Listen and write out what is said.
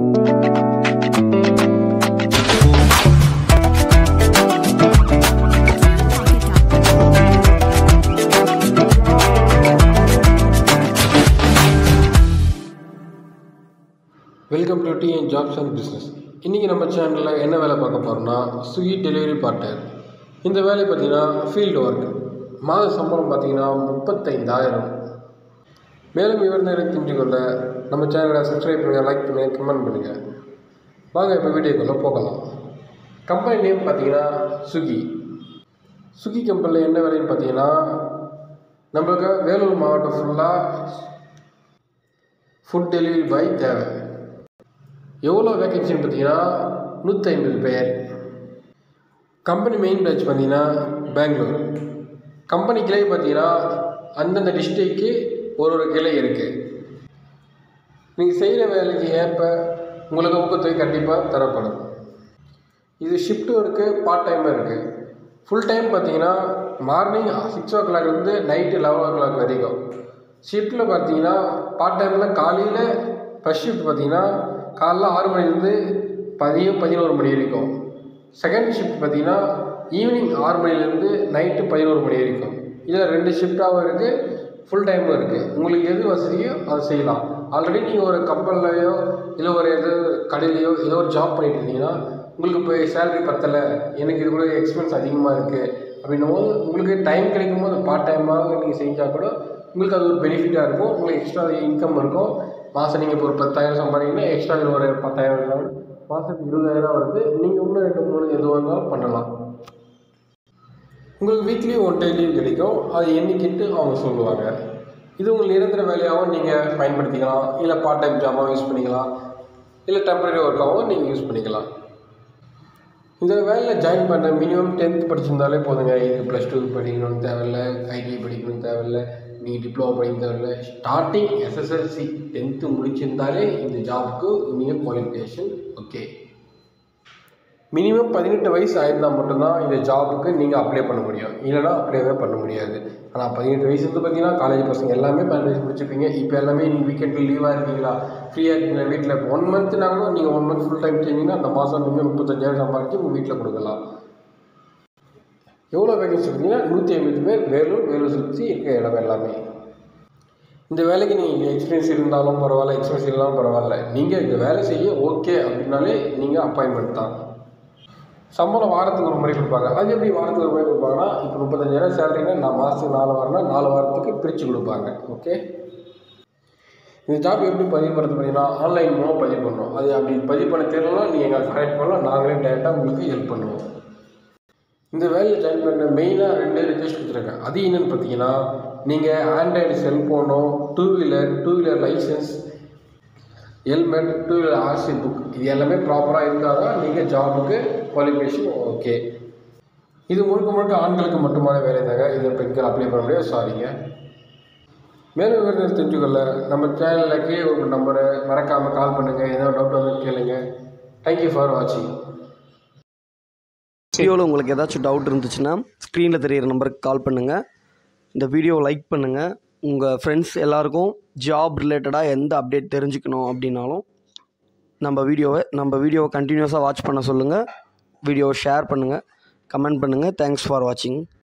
welcome to TN jobs and business இன்றைக்கி நம்ம சேனலில் என்ன வேலை பார்க்க போகிறோம்னா ஸ்விக்கி டெலிவரி பார்ட்னர் இந்த வேலை பார்த்தீங்கன்னா ஃபீல்டு ஒர்க் மாத சம்பளம் பார்த்தீங்கன்னா முப்பத்தைந்தாயிரம் மேலும் விவரங்களை தெரிஞ்சுக்கொள்ள நம்ம சேனலை சப்ஸ்கிரைப் பண்ணுங்கள் லைக் பண்ணுங்கள் கமெண்ட் பண்ணுங்கள் வாங்க இப்போ வீடியோக்குள்ளே போகலாம் கம்பெனி நேம் பார்த்தீங்கன்னா ஸ்விக்கி ஸ்விக்கி கம்பெனியில் என்ன வேலைன்னு பார்த்தீங்கன்னா நம்மளுக்கு வேலூர் மாவட்டம் ஃபுல்லாக ஃபுட் டெலிவரி பாய் தேவை எவ்வளோ வேகன்சின்னு பார்த்தீங்கன்னா நூற்றி ஐம்பது பேர் கம்பெனி மெயின் பிரான்ச் பார்த்தீங்கன்னா பெங்களூர் கம்பெனி கிளை பார்த்தீங்கன்னா அந்தந்த டிஸ்ட்ரிக்கு ஒரு ஒரு கிளை இருக்குது நீங்கள் செய்கிற வேலைக்கு ஏற்ப உங்களுக்கு ஊக்கத்தொகை கண்டிப்பாக தரப்படும் இது ஷிஃப்ட்டும் இருக்குது பார்ட் டைமும் இருக்குது ஃபுல் டைம் பார்த்தீங்கன்னா மார்னிங் சிக்ஸ் ஓ கிளாக்லேருந்து நைட்டு லெவன் ஓ கிளாக் வரைக்கும் ஷிஃப்ட்டில் பார்த்தீங்கன்னா பார்ட் டைமில் காலையில் ஃபஸ்ட் ஷிஃப்ட் பார்த்தீங்கன்னா காலைல ஆறு மணிலேருந்து பதியம் பதினோரு மணி வரைக்கும் செகண்ட் ஷிஃப்ட் பார்த்தீங்கன்னா ஈவினிங் ஆறு மணிலேருந்து நைட்டு பதினோரு மணி வரைக்கும் இதில் ரெண்டு ஷிஃப்ட்டாகவும் இருக்குது ஃபுல் டைமும் இருக்குது உங்களுக்கு எது வசதியோ அதை செய்யலாம் ஆல்ரெடி நீங்கள் ஒரு கம்பெனிலையோ இல்லை ஒரு எது கடையிலையோ ஏதோ ஒரு ஜாப் பண்ணிட்டு இருந்தீங்கன்னா உங்களுக்கு இப்போ சேலரி பத்தலை எனக்கு இது கூட எக்ஸ்பென்ஸ் அதிகமாக இருக்குது அப்படின்னும் போது உங்களுக்கு டைம் கிடைக்கும் போது பார்ட் டைமாக நீங்கள் செஞ்சால் கூட உங்களுக்கு அது ஒரு பெனிஃபிட்டாக இருக்கும் உங்களுக்கு எக்ஸ்ட்ரா இன்கம் இருக்கும் மாதம் நீங்கள் இப்போ ஒரு பத்தாயிரம் சம்பாதிங்கன்னா எக்ஸ்ட்ரா இதில் ஒரு பத்தாயிரம் இருந்தாலும் மாதத்துக்கு இருபதாயிரம் வருது நீங்கள் இன்னும் ரெண்டு மூணு எதுவாக இருந்தாலும் பண்ணலாம் உங்களுக்கு வீக்லி ஒன் டே லீவ் கிடைக்கும் அது என்னைக்கிட்டு அவங்க சொல்லுவாங்க இது உங்களுக்கு நிரந்தர வேலையாகவும் நீங்கள் பயன்படுத்திக்கலாம் இல்லை பார்ட் டைம் ஜாபாகவும் யூஸ் பண்ணிக்கலாம் இல்லை டெம்பரரி ஒர்க்காகவும் நீங்கள் யூஸ் பண்ணிக்கலாம் இந்த வேலையில் ஜாயின் பண்ண மினிமம் டென்த் படிச்சிருந்தாலே போதுங்க இது ப்ளஸ் டூ படிக்கணும்னு தேவையில்ல ஐடிஐ படிக்கணும்னு தேவையில்ல நீங்கள் டிப்ளமோ படிக்க தேவையில்ல ஸ்டார்டிங் எஸ்எஸ்எல்சி டென்த்து முடிச்சிருந்தாலே இந்த ஜாபுக்கு நீங்கள் குவாலிஃபிகேஷன் ஓகே மினிமம் பதினெட்டு வயசு ஆயிருந்தால் மட்டும்தான் இந்த ஜாபுக்கு நீங்கள் அப்ளை பண்ண முடியும் இல்லைனா அப்ளைவே பண்ண முடியாது ஆனால் பதினெட்டு வயசு வந்து பார்த்தீங்கன்னா காலேஜ் பசங்க எல்லாமே பதினெட்டு வயசு முடிச்சிருப்பீங்க இப்போ எல்லாமே நீங்கள் வீக்கெண்டில் லீவாக இருக்கீங்களா ஃப்ரீயாக இருக்கீங்களா வீட்டில் ஒன் மந்த்னா கூட நீங்கள் ஒன் மந்த் ஃபுல் டைம் செஞ்சீங்கன்னா அந்த மாதம் நீங்கள் முப்பத்தஞ்சாயிரம் சம்பாதிச்சு உங்கள் வீட்டில் கொடுக்கலாம் எவ்வளோ வேகன்சி பார்த்தீங்கன்னா நூற்றி ஐம்பது பேர் வேலூர் வேலூர் சுற்றி இருக்க இடம் எல்லாமே இந்த வேலைக்கு நீங்கள் எக்ஸ்பீரியன்ஸ் இருந்தாலும் பரவாயில்ல எக்ஸ்பீரியன்ஸ் இல்லாமல் பரவாயில்ல நீங்கள் இந்த வேலை செய்ய ஓகே அப்படின்னாலே நீங்கள் அப்பாயின்மெண்ட் தான் சம்பளம் வாரத்துக்கு ஒரு முறை கொடுப்பாங்க அது எப்படி வாரத்துக்கு ஒரு முறை கொடுப்பாங்கன்னா இப்போ முப்பத்தஞ்சாயிரம் சேலரினா நான் மாதத்துக்கு நாலு வாரம்னா நாலு வாரத்துக்கு பிரித்து கொடுப்பாங்க ஓகே இந்த ஜாப் எப்படி பதிவு பண்ணுறது பார்த்தீங்கன்னா ஆன்லைன் மூலம் பதிவு பண்ணணும் அது அப்படி பதிவு பண்ண தெரியலனா நீங்கள் எங்களை கனெக்ட் பண்ணலாம் நாங்களே டேரெக்டாக உங்களுக்கு ஹெல்ப் பண்ணுவோம் இந்த வேலையில் ஜாயின் பண்ண மெயினாக ரெண்டு ரிக்வெஸ்ட் கொடுத்துருக்கேன் அது என்னென்னு பார்த்தீங்கன்னா நீங்கள் ஆண்ட்ராய்டு செல்ஃபோனோ two wheeler two wheeler license helmet two wheeler RC book இது எல்லாமே ப்ராப்பராக இருந்தால் தான் நீங்கள் ஜாபுக்கு குவாலிஃபிகேஷன் ஓகே இது முழுக்க முழுக்க ஆண்களுக்கு மட்டுமான வேலை தாங்க இதில் பெண்கள் அப்ளை பண்ண முடியாது சாரிங்க மேலும் விவரங்கள் தெரிஞ்சுக்கொள்ள நம்ம சேனலில் கீழே ஒரு நம்பரை மறக்காமல் கால் பண்ணுங்கள் ஏதோ டவுட் வந்து கேளுங்க தேங்க்யூ ஃபார் வாட்சிங் வீடியோவில் உங்களுக்கு ஏதாச்சும் டவுட் இருந்துச்சுன்னா ஸ்க்ரீனில் தெரியிற நம்பருக்கு கால் பண்ணுங்கள் இந்த வீடியோவை லைக் பண்ணுங்கள் உங்கள் ஃப்ரெண்ட்ஸ் எல்லாருக்கும் ஜாப் ரிலேட்டடாக எந்த அப்டேட் தெரிஞ்சுக்கணும் அப்படின்னாலும் நம்ம வீடியோவை நம்ம வீடியோவை கண்டினியூஸாக வாட்ச் பண்ண சொல்லுங்கள் வீடியோவை ஷேர் பண்ணுங்கள் கமெண்ட் பண்ணுங்கள் தேங்க்ஸ் ஃபார் வாட்சிங்